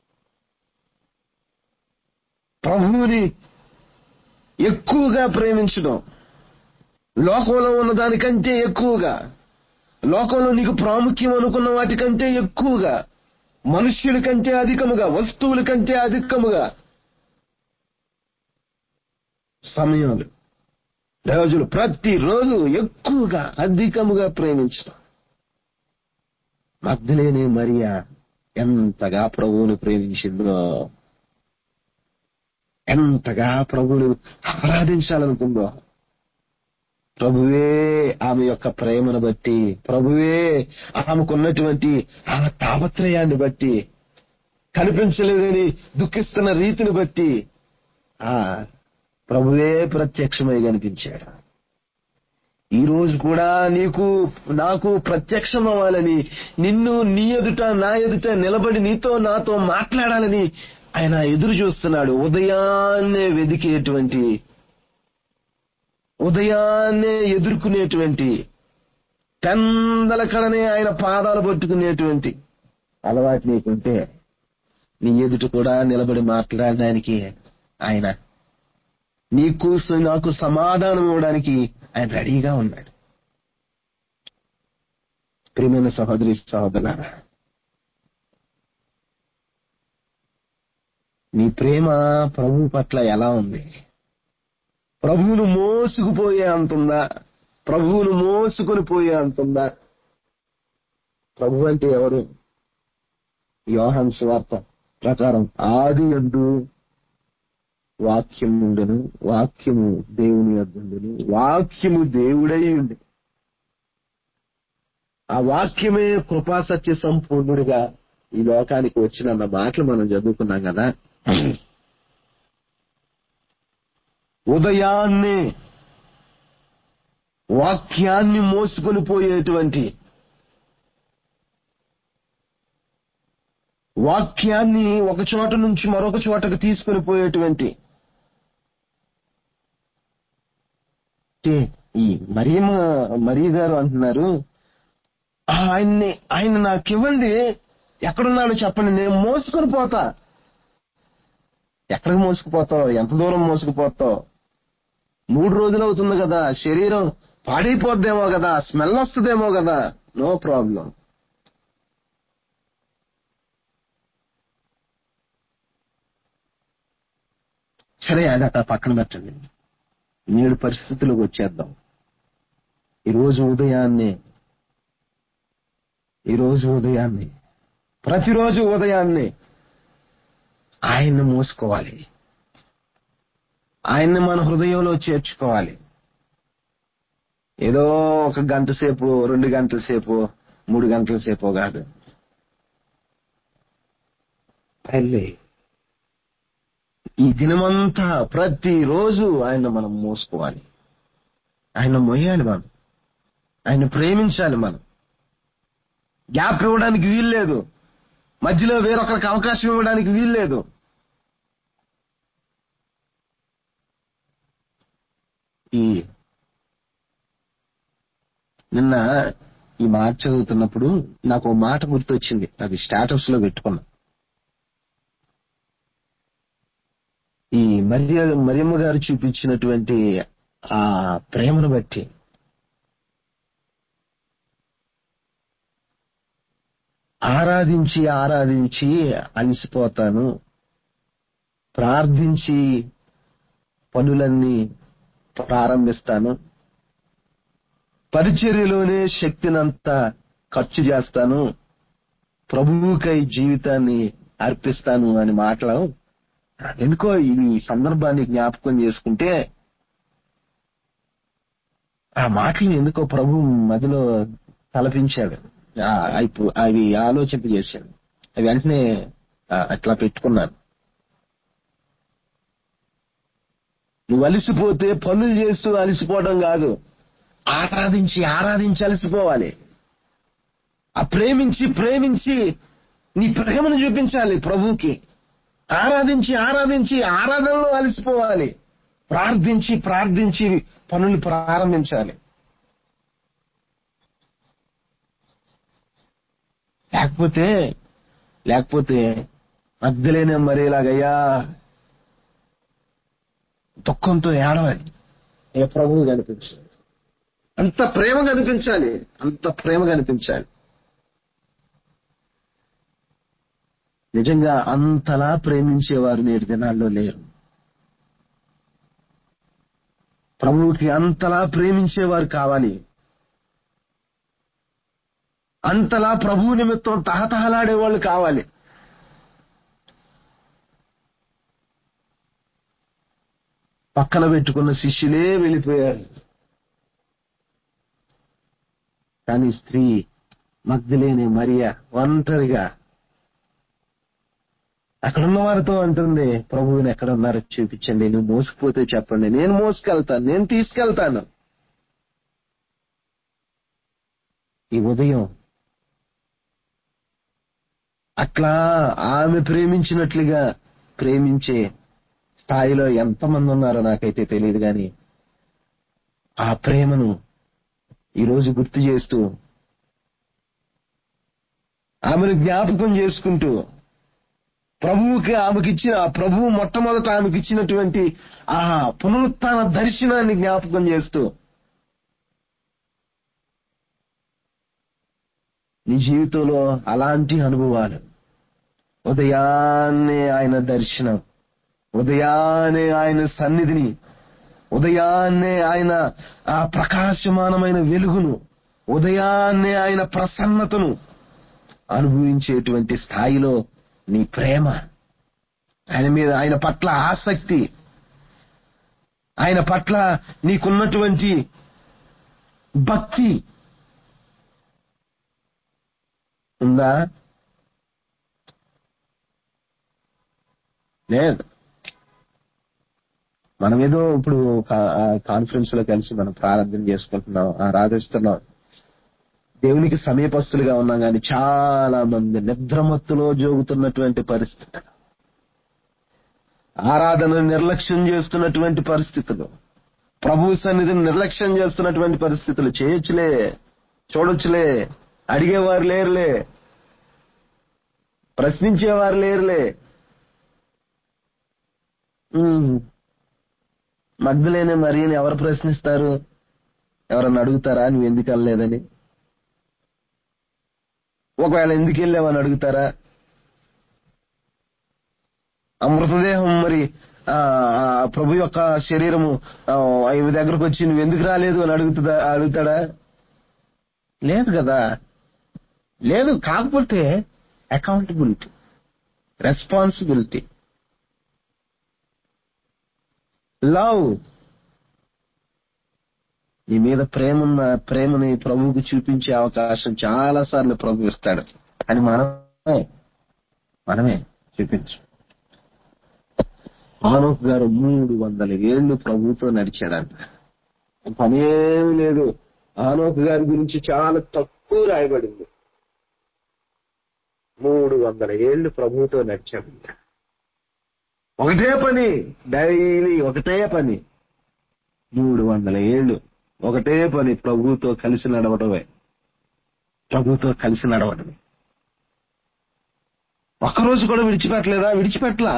ప్రభువుని ఎక్కువగా ప్రేమించడం లోకంలో ఉన్న దానికంటే ఎక్కువగా లోకంలో నీకు ప్రాముఖ్యం అనుకున్న వాటికంటే ఎక్కువగా మనుష్యుల కంటే అధికముగా వస్తువుల కంటే అధికముగా సమయాలు రోజులు ప్రతిరోజు ఎక్కువగా అధికముగా ప్రేమించడం మగ్ధులేని మరియా ఎంతగా ప్రభువును ప్రేమించిందో ఎంతగా ప్రభువును ఆరాధించాలనుకుందో ప్రభువే ఆమె యొక్క ప్రేమను బట్టి ప్రభువే ఆమెకున్నటువంటి ఆ తాపత్రయాన్ని బట్టి కనిపించలేదని దుఃఖిస్తున్న రీతిని బట్టి ఆ ప్రభువే ప్రత్యక్షమై కనిపించాడు ఈ రోజు కూడా నీకు నాకు ప్రత్యక్షం అవ్వాలని నిన్ను నీ ఎదుట నా ఎదుట నిలబడి నీతో నాతో మాట్లాడాలని ఆయన ఎదురు చూస్తున్నాడు ఉదయాన్నే వెదికేటువంటి ఉదయాన్నే ఎదుర్కొనేటువంటి పెందల కడనే ఆయన పాదాలు పట్టుకునేటువంటి అలవాటు నీకుంటే నీ ఎదుట కూడా నిలబడి మాట్లాడడానికి ఆయన నీకు నాకు సమాధానం ఇవ్వడానికి ఆయన రెడీగా ఉన్నాడు ప్రియమైన సహోదరి సహోదరులారా నీ ప్రేమ ప్రభు పట్ల ఎలా ఉంది ప్రభువును మోసుకుపోయే అంతుందా ప్రభువును మోసుకొని పోయే అంతుందా ప్రభు అంటే ఎవరు యోహన్ స్వార్త ప్రకారం ఆది ఎందు వాక్యం ఉండను వాక్యము దేవుని యొద్దుండును వాక్యము దేవుడై ఉండి ఆ వాక్యమే కృపా సత్య సంపూర్ణుడిగా ఈ లోకానికి వచ్చిన మాటలు మనం చదువుకున్నాం కదా ఉదయాన్నే వాక్యాన్ని మోసుకొని పోయేటువంటి వాక్యాన్ని ఒక చోట నుంచి మరొక చోటకు తీసుకొని పోయేటువంటి ఈ మరియమ్మ మరీ గారు అంటున్నారు ఆయన్ని ఆయన నాకు ఇవ్వండి ఎక్కడున్నాడో చెప్పండి నేను మోసుకొని పోతా ఎక్కడికి మోసుకుపోతావు ఎంత దూరం మోసుకుపోతావు మూడు రోజులు అవుతుంది కదా శరీరం పాడైపోద్దేమో కదా స్మెల్ వస్తుందేమో కదా నో ప్రాబ్లం సరే అది అక్కడ పక్కన పెట్టండి నేడు పరిస్థితులకు వచ్చేద్దాం ఈరోజు ఉదయాన్నే ఈరోజు ఉదయాన్నే ప్రతిరోజు ఉదయాన్నే ఆయన్ని మోసుకోవాలి ఆయన్ని మన హృదయంలో చేర్చుకోవాలి ఏదో ఒక గంట సేపు రెండు గంటల సేపు మూడు గంటల సేపు కాదు వెళ్ళి ఈ దినమంతా ప్రతిరోజు ఆయన మనం మోసుకోవాలి ఆయన మొయ్యాలి మనం ఆయన ప్రేమించాలి మనం గ్యాప్ ఇవ్వడానికి వీల్లేదు మధ్యలో వేరొకరికి అవకాశం ఇవ్వడానికి వీల్లేదు ఈ నిన్న ఈ మాట చదువుతున్నప్పుడు నాకు ఓ మాట గుర్తొచ్చింది అది స్టేటస్ లో పెట్టుకున్నా ఈ మరియ మరియమ్మ గారు చూపించినటువంటి ఆ ప్రేమను బట్టి ఆరాధించి ఆరాధించి అలసిపోతాను ప్రార్థించి పనులన్నీ ప్రారంభిస్తాను పరిచర్యలోనే శక్తినంతా ఖర్చు చేస్తాను ప్రభువుకై జీవితాన్ని అర్పిస్తాను అని మాటలు ఎందుకో ఈ సందర్భాన్ని జ్ఞాపకం చేసుకుంటే ఆ మాటలు ఎందుకో ప్రభు మదిలో తలపించాడు ఆ, అయిపో- అవి ఆలోచింపజేశాడు అవి వెంటనే ఆ, అట్లా పెట్టుకున్నాను నువ్వు అలసిపోతే పనులు చేస్తూ అలసిపోవడం కాదు ఆరాధించి ఆరాధించి అలసిపోవాలి ఆ ప్రేమించి ప్రేమించి నీ ప్రేమను చూపించాలి ప్రభువుకి ఆరాధించి ఆరాధించి ఆరాధనలో అలసిపోవాలి ప్రార్థించి ప్రార్థించి పనులు ప్రారంభించాలి లేకపోతే లేకపోతే మధ్యలేనే మరేలాగయ్యా దుఃఖంతో ఏడవాలి ఏ ప్రభువు కనిపించాలి అంత ప్రేమ కనిపించాలి అంత ప్రేమ కనిపించాలి నిజంగా అంతలా ప్రేమించేవారు నేటి దినాల్లో లేరు ప్రభువుకి అంతలా ప్రేమించేవారు కావాలి అంతలా ప్రభువు నిమిత్తం తహతహలాడే వాళ్ళు కావాలి పక్కన పెట్టుకున్న శిష్యులే వెళ్ళిపోయారు కానీ స్త్రీ మగ్ధులేని మరియ ఒంటరిగా అక్కడున్న వారితో అంటుంది ప్రభువుని ఎక్కడ ఉన్నారో చూపించండి నువ్వు మోసుకుపోతే చెప్పండి నేను మోసుకెళ్తాను నేను తీసుకెళ్తాను ఈ ఉదయం అట్లా ఆమె ప్రేమించినట్లుగా ప్రేమించే స్థాయిలో ఎంతమంది ఉన్నారో నాకైతే తెలియదు కానీ ఆ ప్రేమను ఈరోజు గుర్తు చేస్తూ ఆమెను జ్ఞాపకం చేసుకుంటూ ప్రభువుకి ఆమెకిచ్చిన ఆ ప్రభువు మొట్టమొదట ఆమెకి ఇచ్చినటువంటి ఆ పునరుత్న దర్శనాన్ని జ్ఞాపకం చేస్తూ నీ జీవితంలో అలాంటి అనుభవాలు ఉదయాన్నే ఆయన దర్శనం ఉదయాన్నే ఆయన సన్నిధిని ఉదయాన్నే ఆయన ఆ ప్రకాశమానమైన వెలుగును ఉదయాన్నే ఆయన ప్రసన్నతను అనుభవించేటువంటి స్థాయిలో నీ ప్రేమ ఆయన మీద ఆయన పట్ల ఆసక్తి ఆయన పట్ల నీకున్నటువంటి భక్తి ఉందా లేదు మనం ఏదో ఇప్పుడు కాన్ఫరెన్స్ లో కలిసి మనం ప్రారంభం చేసుకుంటున్నాం ఆరాధిస్తున్నాం దేవునికి సమీపస్తులుగా ఉన్నాం కానీ చాలా మంది నిద్రమత్తులో జోగుతున్నటువంటి పరిస్థితి ఆరాధన నిర్లక్ష్యం చేస్తున్నటువంటి పరిస్థితులు ప్రభు సన్నిధిని నిర్లక్ష్యం చేస్తున్నటువంటి పరిస్థితులు చేయొచ్చులే చూడొచ్చులే అడిగేవారు లేరులే ప్రశ్నించేవారు లేరులే మగ్ధులేని మరియని ఎవరు ప్రశ్నిస్తారు ఎవరన్నా అడుగుతారా నువ్వు ఎందుకు వెళ్ళలేదని ఒకవేళ ఎందుకు వెళ్ళావని అడుగుతారా అమృతదేహం మరి ఆ ప్రభు యొక్క శరీరము ఈమె దగ్గరకు వచ్చి నువ్వు ఎందుకు రాలేదు అని అడుగుతుందా అడుగుతాడా లేదు కదా లేదు కాకపోతే అకౌంటబిలిటీ రెస్పాన్సిబిలిటీ లవ్ నీ మీద ప్రేమ ప్రేమని ప్రభువుకు చూపించే అవకాశం చాలా సార్లు ప్రభు ఇస్తాడు అని మనమే మనమే చూపించు ఆనోక్ గారు మూడు వందల ఏళ్లు ప్రభుతో నడిచాడంట పనేమి లేదు ఆనోక్ గారి గురించి చాలా తక్కువ రాయబడింది మూడు వందల ఏళ్లు ప్రభుతో నడిచాడంట ఒకటే పని డైలీ ఒకటే పని మూడు వందల ఏళ్ళు ఒకటే పని ప్రభుతో కలిసి నడవడమే ప్రభుతో కలిసి నడవడమే ఒక్కరోజు కూడా విడిచిపెట్టలేదా విడిచిపెట్టలా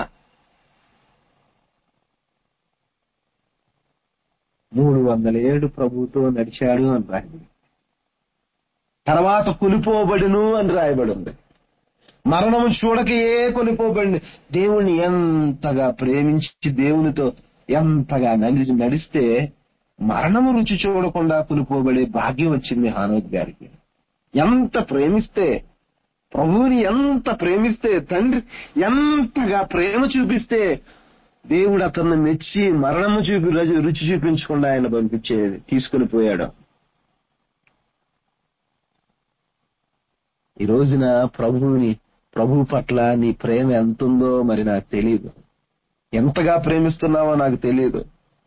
మూడు వందల ఏడు ప్రభుతో నడిచాడు అని రాయబడి తర్వాత కొనిపోబడును అని రాయబడి ఉంది మరణం చూడక ఏ కొనిపోబడి దేవుణ్ణి ఎంతగా ప్రేమించి దేవునితో ఎంతగా నడిచి నడిస్తే మరణము రుచి చూడకుండా కొనిపోబడే భాగ్యం వచ్చింది హానోద్ గారికి ఎంత ప్రేమిస్తే ప్రభువుని ఎంత ప్రేమిస్తే తండ్రి ఎంతగా ప్రేమ చూపిస్తే దేవుడు అతన్ని మెచ్చి మరణము చూపి రుచి చూపించకుండా ఆయన పంపించేది తీసుకుని పోయాడు ఈ రోజున ప్రభువుని ప్రభు పట్ల నీ ప్రేమ ఎంతుందో మరి నాకు తెలియదు ఎంతగా ప్రేమిస్తున్నావో నాకు తెలియదు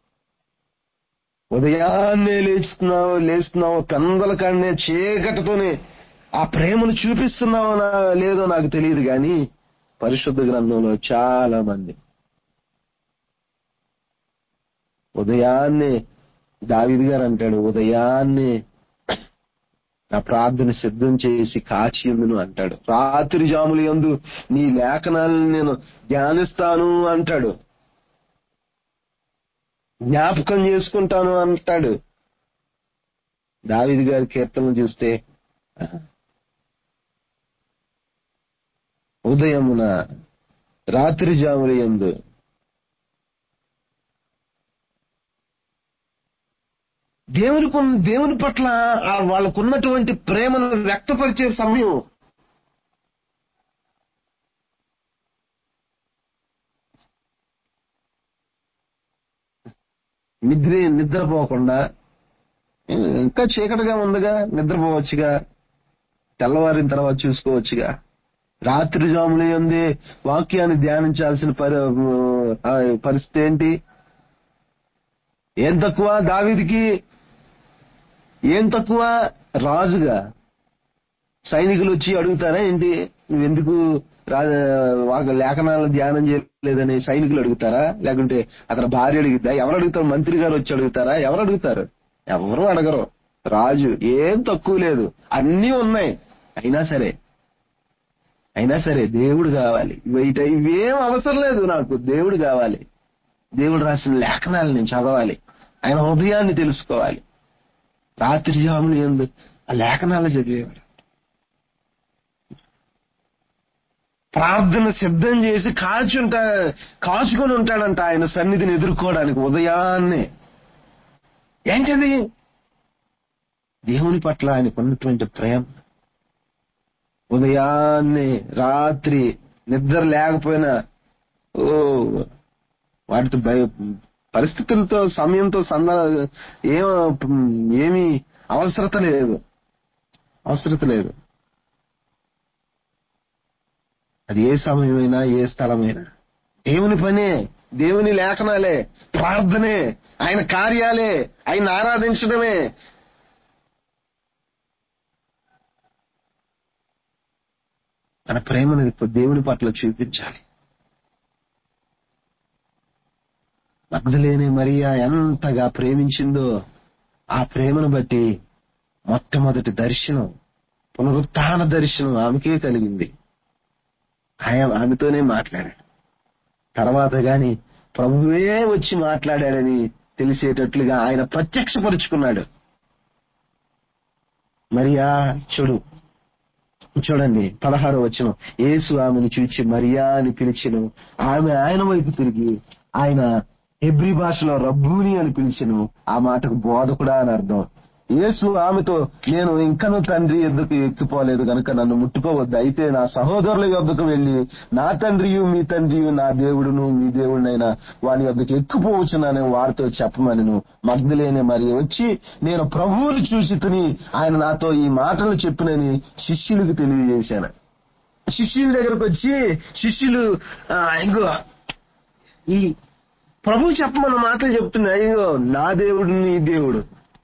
ఉదయాన్నే లేస్తున్నావు లేస్తున్నావు పెందల కాడనే చీకటితోనే ఆ ప్రేమను చూపిస్తున్నావో లేదో నాకు తెలియదు కానీ పరిశుద్ధ గ్రంథంలో చాలా మంది ఉదయాన్నే దావిది గారు అంటాడు ఉదయాన్నే నా ప్రార్థన సిద్ధం చేసి కాచి ఉందును అంటాడు రాత్రి జాములు ఎందు నీ లేఖనాలను నేను ధ్యానిస్తాను అంటాడు జ్ఞాపకం చేసుకుంటాను అంటాడు దావిది గారి కీర్తనలు చూస్తే ఉదయమున రాత్రి జాములు ఎందు దేవునికి ఉన్న- దేవుని పట్ల ఆ వాళ్ళకున్నటువంటి ప్రేమను వ్యక్తపరిచే సమయం నిద్ర నిద్రపోకుండా ఇంకా చీకటిగా ఉందిగా నిద్రపోవచ్చుగా తెల్లవారిన తర్వాత చూసుకోవచ్చుగా రాత్రి జాములు ఉంది వాక్యాన్ని ధ్యానించాల్సిన పరి ఆ, పరిస్థితి ఏంటి ఏం తక్కువ దావీదికి ఏం తక్కువ రాజుగా సైనికులు వచ్చి అడుగుతారా ఏంటి నువ్వెందుకు రా- వాళ్ళ లేఖనాలను ధ్యానం చేయలేదని సైనికులు అడుగుతారా లేకుంటే అతని భార్య అడుగుతా ఎవరు అడుగుతారు మంత్రి గారు వచ్చి అడుగుతారా ఎవరు అడుగుతారు ఎవరు అడగరు రాజు ఏం తక్కువ లేదు అన్నీ ఉన్నాయి అయినా సరే అయినా సరే దేవుడు కావాలి ఇవైట ఇవేం అవసరం లేదు నాకు దేవుడు కావాలి దేవుడు రాసిన లేఖనాలు నేను చదవాలి ఆయన హృదయాన్ని తెలుసుకోవాలి రాత్రి జాములు ఎందు ఆ లేఖనాలు చదివేవాడు ప్రార్థన సిద్ధం చేసి కాల్చి ఉంటా కాచుకొని ఉంటాడంట ఆయన సన్నిధిని ఎదుర్కోవడానికి ఉదయాన్నే ఏంటది దేవుని పట్ల ఆయనకు ఉన్నటువంటి ప్రేమ ఉదయాన్నే రాత్రి నిద్ర లేకపోయినా ఓ వాటితో భయ పరిస్థితులతో సమయంతో సంద ఏం ఏమీ అవసరత లేదు అవసరత లేదు అది ఏ సమయమైనా ఏ స్థలమైనా దేవుని పనే దేవుని లేఖనాలే ప్రార్థనే ఆయన కార్యాలే ఆయన ఆరాధించడమే మన ప్రేమను ఇప్పుడు దేవుని పట్ల చూపించాలి మగ్ధలేని మరియా ఎంతగా ప్రేమించిందో ఆ ప్రేమను బట్టి మొట్టమొదటి దర్శనం పునరుత్థాన దర్శనం ఆమెకే కలిగింది ఆయన ఆమెతోనే మాట్లాడాడు తర్వాత గాని ప్రభువే వచ్చి మాట్లాడాడని తెలిసేటట్లుగా ఆయన ప్రత్యక్షపరుచుకున్నాడు మరియా చూడు చూడండి పదహారు వచ్చిన యేసు ఆమెను చూచి మరియా అని పిలిచెను ఆమె ఆయన వైపు తిరిగి ఆయన హెబ్రి భాషలో రబ్బూని అని పిలిచెను ఆ మాటకు బోధకుడా అని అర్థం యేసు ఆమెతో నేను ఇంకను తండ్రి ఎద్దుకు ఎక్కిపోలేదు కనుక నన్ను ముట్టుకోవద్దు అయితే నా సహోదరుల యొద్దకు వెళ్లి నా తండ్రియు మీ తండ్రియు నా దేవుడును మీ దేవుడినైనా వాని యొద్దకు ఎక్కిపోవచ్చునని వారితో చెప్పమని మగ్ధులేని మరి వచ్చి నేను ప్రభువుని చూసి తిని ఆయన నాతో ఈ మాటలు చెప్పినని శిష్యులకు తెలియజేశాను శిష్యుల దగ్గరకు వచ్చి శిష్యులు "ఆ, ఇంకో ఈ ప్రభు చెప్పమన్న మాటలు చెప్తున్నా అయ్యో నా దేవుడు నీ దేవుడు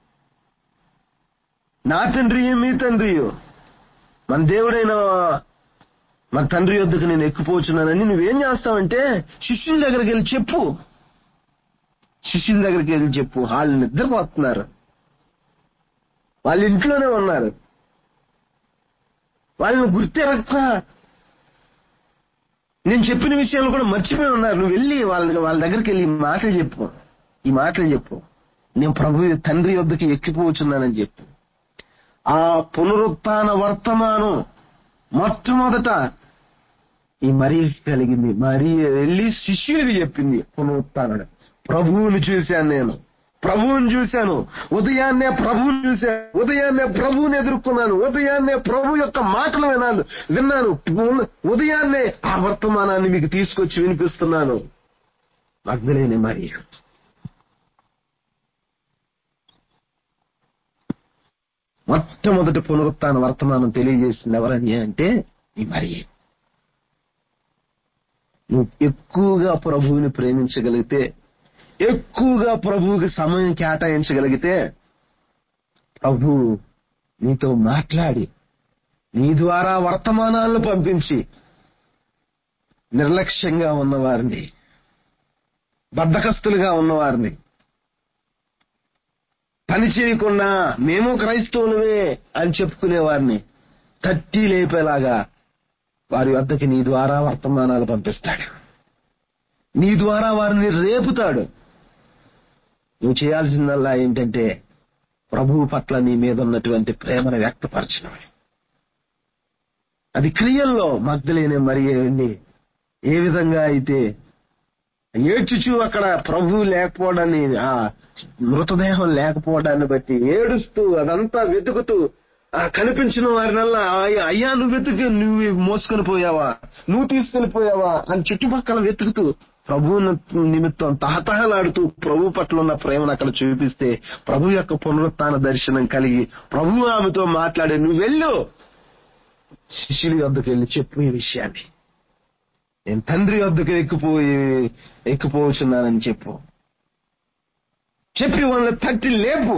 నా తండ్రి మీ తండ్రి మన దేవుడైన మన తండ్రి యొద్దకు నేను ఎక్కిపోతున్నానని నువ్వేం చేస్తావంటే శిష్యుల దగ్గరికి వెళ్ళి చెప్పు శిష్యుల దగ్గరికి వెళ్ళి చెప్పు వాళ్ళు నిద్రపోతున్నారు వాళ్ళ ఇంట్లోనే ఉన్నారు వాళ్ళని గుర్తెరక్క నేను చెప్పిన విషయాలు కూడా మర్చిపోయి ఉన్నారు నువ్వు వెళ్ళి వాళ్ళ వాళ్ళ దగ్గరికి వెళ్ళి ఈ మాటలు చెప్పు ఈ మాటలు చెప్పు నేను ప్రభు తండ్రి యొద్దకి ఎక్కిపోతున్నానని చెప్పు ఆ పునరుత్న వర్తమానం మొట్టమొదట ఈ మరి కలిగింది మరి వెళ్ళి శిష్యుడికి చెప్పింది పునరుత్నుడు ప్రభువుని చూశాను నేను ప్రభువుని చూశాను ఉదయాన్నే ప్రభువుని చూశాను ఉదయాన్నే ప్రభువుని ఎదుర్కొన్నాను ఉదయాన్నే ప్రభు యొక్క మాటలు వినాను విన్నాను ఉదయాన్నే ఆ వర్తమానాన్ని మీకు తీసుకొచ్చి వినిపిస్తున్నాను మగ్ధలేని మరి మొట్టమొదటి పునరుత్న వర్తమానం తెలియజేసింది ఎవరని అంటే ఈ మరి నువ్వు ఎక్కువగా ప్రభువుని ప్రేమించగలిగితే ఎక్కువగా ప్రభువుకి సమయం కేటాయించగలిగితే ప్రభు నీతో మాట్లాడి నీ ద్వారా వర్తమానాలను పంపించి నిర్లక్ష్యంగా ఉన్నవారిని బద్ధకస్తులుగా ఉన్నవారిని పని చేయకుండా మేము క్రైస్తవులమే అని చెప్పుకునే వారిని తట్టి లేపేలాగా వారి వద్దకి నీ ద్వారా వర్తమానాలు పంపిస్తాడు నీ ద్వారా వారిని రేపుతాడు నువ్వు చేయాల్సిందల్లా ఏంటంటే ప్రభువు పట్ల నీ మీద ఉన్నటువంటి ప్రేమను వ్యక్తపరచడం అది క్రియల్లో మగ్ధలేని మరి ఏ విధంగా అయితే ఏడ్చుచు అక్కడ ప్రభు లేకపోవడాన్ని ఆ మృతదేహం లేకపోవడాన్ని బట్టి ఏడుస్తూ అదంతా వెతుకుతూ ఆ కనిపించిన వారినల్లా "అయ్య- అయ్యా నువ్వు వెతుకు నువ్వు మోసుకొని పోయావా నువ్వు తీసుకెళ్లిపోయావా అని చుట్టుపక్కల వెతుకుతూ ప్రభు నిమిత్తం తహతహలాడుతూ ప్రభు పట్ల ఉన్న ప్రేమను అక్కడ చూపిస్తే ప్రభు యొక్క పునరుత్థాన దర్శనం కలిగి ప్రభు ఆమెతో మాట్లాడే నువ్వు వెళ్ళు శిష్యుల వద్దకు వెళ్ళి చెప్పు ఈ విషయాన్ని నేను తండ్రి వద్దకు ఎక్కిపోయి ఎక్కిపోతున్నానని చెప్పు చెప్పి వాళ్ళని తట్టి లేపు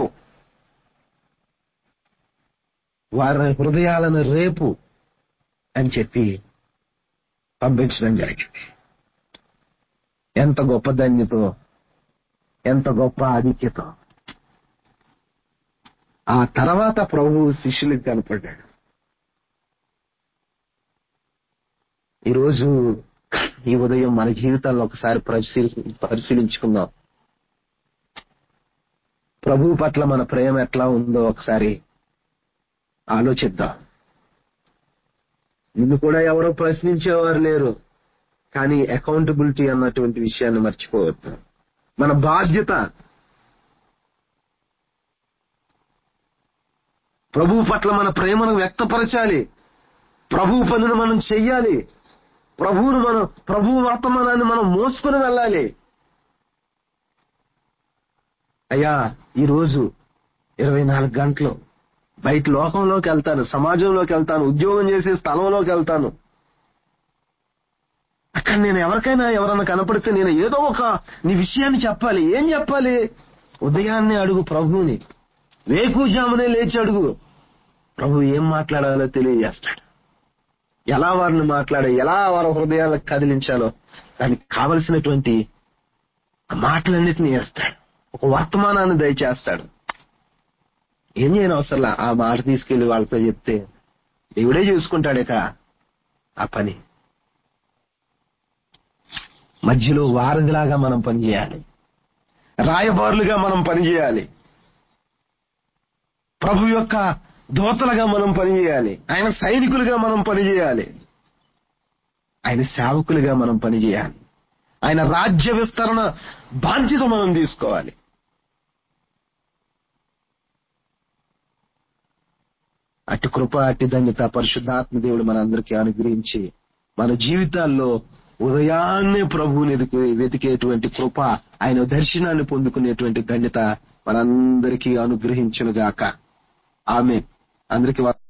వారి హృదయాలను రేపు అని చెప్పి పంపించడం జరిగింది ఎంత గొప్ప ధన్యతో ఎంత గొప్ప ఆధిక్యతో ఆ తర్వాత ప్రభు శిష్యులకు కనపడ్డాడు ఈరోజు ఈ ఉదయం మన జీవితాల్లో ఒకసారి పరిశీలి పరిశీలించుకుందాం ప్రభు పట్ల మన ప్రేమ ఎట్లా ఉందో ఒకసారి ఆలోచిద్దాం నిన్ను కూడా ఎవరో ప్రశ్నించేవారు లేరు కానీ అకౌంటబిలిటీ అన్నటువంటి విషయాన్ని మర్చిపోవద్దు మన బాధ్యత ప్రభు పట్ల మన ప్రేమను వ్యక్తపరచాలి ప్రభు పనులు మనం చెయ్యాలి ప్రభువును మనం ప్రభు వర్తమానాన్ని మనం మోసుకుని వెళ్ళాలి అయ్యా ఈ రోజు ఇరవై నాలుగు గంటలు బయట లోకంలోకి వెళ్తాను సమాజంలోకి వెళ్తాను ఉద్యోగం చేసే స్థలంలోకి వెళ్తాను అక్కడ నేను ఎవరికైనా ఎవరన్నా కనపడితే నేను ఏదో ఒక నీ విషయాన్ని చెప్పాలి ఏం చెప్పాలి ఉదయాన్నే అడుగు ప్రభువుని వేకుజామునే లేచి అడుగు ప్రభు ఏం మాట్లాడాలో తెలియజేస్తాడు ఎలా వారిని మాట్లాడే ఎలా వారి హృదయాలకు కదిలించాలో దానికి కావలసినటువంటి ఆ మాటలన్నిటినీ వేస్తాడు ఒక వర్తమానాన్ని దయచేస్తాడు ఏం చేయని అవసరంలా ఆ మాట తీసుకెళ్లి వాళ్ళతో చెప్తే దేవుడే చూసుకుంటాడేక ఆ పని మధ్యలో వారధిలాగా మనం పనిచేయాలి రాయబారులుగా మనం పనిచేయాలి ప్రభు యొక్క దోతలుగా మనం పనిచేయాలి ఆయన సైనికులుగా మనం పనిచేయాలి ఆయన సేవకులుగా మనం పనిచేయాలి ఆయన రాజ్య విస్తరణ బాధ్యత మనం తీసుకోవాలి అటు కృప అట్టి ధన్యత పరిశుద్ధాత్మ దేవుడు మనందరికీ అనుగ్రహించి మన జీవితాల్లో ఉదయాన్నే ప్రభువుని వెతికే- వెతికేటువంటి కృప ఆయన దర్శనాన్ని పొందుకునేటువంటి ధన్యత మనందరికీ అనుగ్రహించునుగాక ఆమె అందరికీ